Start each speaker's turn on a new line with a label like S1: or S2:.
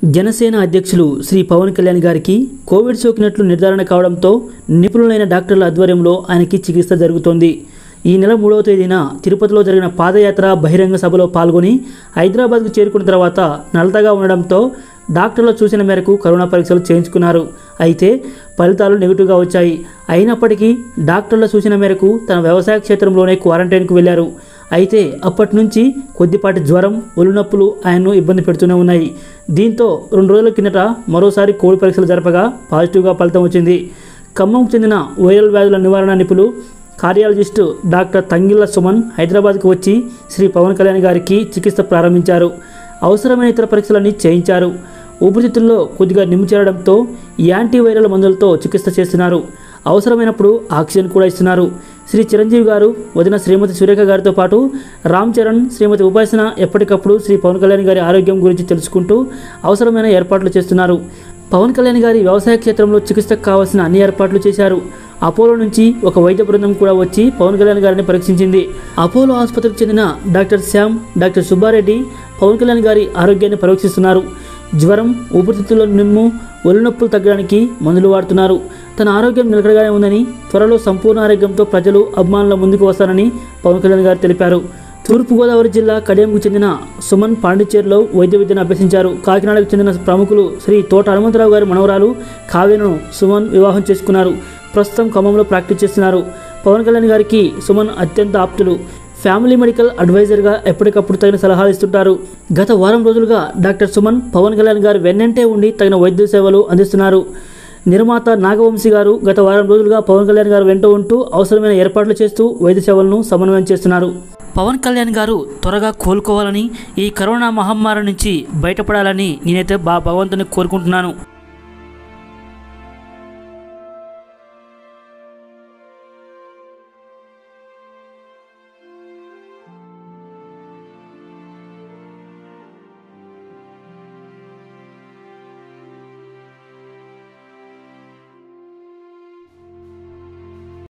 S1: జనసేన అధ్యక్షులు శ్రీ పవన్ కళ్యాణ్ గారికి కోవిడ్ సోకినట్లు నిర్ధారణ కావడంతో నిపుణులైన డాక్టర్ల ఆధ్వర్యంలో ఆయనకి చికిత్స జరుగుతోంది ఈ నెల మూడవ తేదీన తిరుపతిలో జరిగిన పాదయాత్ర బహిరంగ సభలో పాల్గొని హైదరాబాద్కు చేరుకున్న తర్వాత నలతగా ఉండడంతో డాక్టర్ల సూచన మేరకు కరోనా పరీక్షలు చేయించుకున్నారు అయితే ఫలితాలు నెగిటివ్గా వచ్చాయి అయినప్పటికీ డాక్టర్ల సూచన మేరకు తన వ్యవసాయ క్షేత్రంలోనే క్వారంటైన్కు వెళ్లారు అయితే అప్పటి నుంచి కొద్దిపాటి జ్వరం ఒళ్ళు నొప్పులు ఆయన్ను ఇబ్బంది పెడుతూనే ఉన్నాయి దీంతో రెండు రోజుల కిందట మరోసారి కోవిడ్ పరీక్షలు జరపగా పాజిటివ్గా ఫలితం వచ్చింది ఖమ్మంకు చెందిన వైరల్ వ్యాధుల నివారణ నిపుణులు కార్డియాలజిస్టు డాక్టర్ తంగిళ్ల సుమన్ హైదరాబాద్కు వచ్చి శ్రీ పవన్ కళ్యాణ్ గారికి చికిత్స ప్రారంభించారు అవసరమైన ఇతర పరీక్షలన్నీ చేయించారు ఊపిరితిత్తుల్లో కొద్దిగా నిమ్ము చేరడంతో యాంటీవైరల్ మందులతో చికిత్స చేస్తున్నారు అవసరమైనప్పుడు ఆక్సిజన్ కూడా ఇస్తున్నారు శ్రీ చిరంజీవి గారు వదిన శ్రీమతి సురేఖ గారితో పాటు రామ్ చరణ్ శ్రీమతి ఉపాసన ఎప్పటికప్పుడు శ్రీ పవన్ కళ్యాణ్ గారి ఆరోగ్యం గురించి తెలుసుకుంటూ అవసరమైన ఏర్పాట్లు చేస్తున్నారు పవన్ కళ్యాణ్ గారి వ్యవసాయ క్షేత్రంలో చికిత్సకు కావాల్సిన అన్ని ఏర్పాట్లు చేశారు అపోలో నుంచి ఒక వైద్య బృందం కూడా వచ్చి పవన్ కళ్యాణ్ గారిని పరీక్షించింది అపోలో ఆసుపత్రికి చెందిన డాక్టర్ శ్యామ్ డాక్టర్ సుబ్బారెడ్డి పవన్ కళ్యాణ్ గారి ఆరోగ్యాన్ని పరీక్షిస్తున్నారు జ్వరం ఊపిరితిత్తుల నిమ్ము ఒళ్ళు నొప్పులు తగ్గడానికి మందులు వాడుతున్నారు తన ఆరోగ్యం నిలకడగానే ఉందని త్వరలో సంపూర్ణ ఆరోగ్యంతో ప్రజలు అభిమానుల ముందుకు వస్తారని పవన్ కళ్యాణ్ గారు తెలిపారు తూర్పుగోదావరి జిల్లా కడియంకు చెందిన సుమన్ పాండిచేరిలో వైద్య విద్యను అభ్యసించారు కాకినాడకు చెందిన ప్రముఖులు శ్రీ తోట హనుమంతరావు గారి మనవరాలు కావ్యను సుమన్ వివాహం చేసుకున్నారు ప్రస్తుతం ఖమ్మంలో ప్రాక్టీస్ చేస్తున్నారు పవన్ కళ్యాణ్ గారికి సుమన్ అత్యంత ఆప్తులు ఫ్యామిలీ మెడికల్ అడ్వైజర్గా ఎప్పటికప్పుడు తగిన సలహాలు ఇస్తుంటారు గత వారం రోజులుగా డాక్టర్ సుమన్ పవన్ కళ్యాణ్ గారు వెన్నంటే ఉండి తగిన వైద్య సేవలు అందిస్తున్నారు నిర్మాత నాగవంశీ గారు గత వారం రోజులుగా పవన్ కళ్యాణ్ గారు వెంట ఉంటూ అవసరమైన ఏర్పాట్లు చేస్తూ వైద్య సేవలను సమన్వయం చేస్తున్నారు పవన్ కళ్యాణ్ గారు త్వరగా కోలుకోవాలని ఈ కరోనా మహమ్మారి నుంచి బయటపడాలని నేనైతే బా భగవంతుని కోరుకుంటున్నాను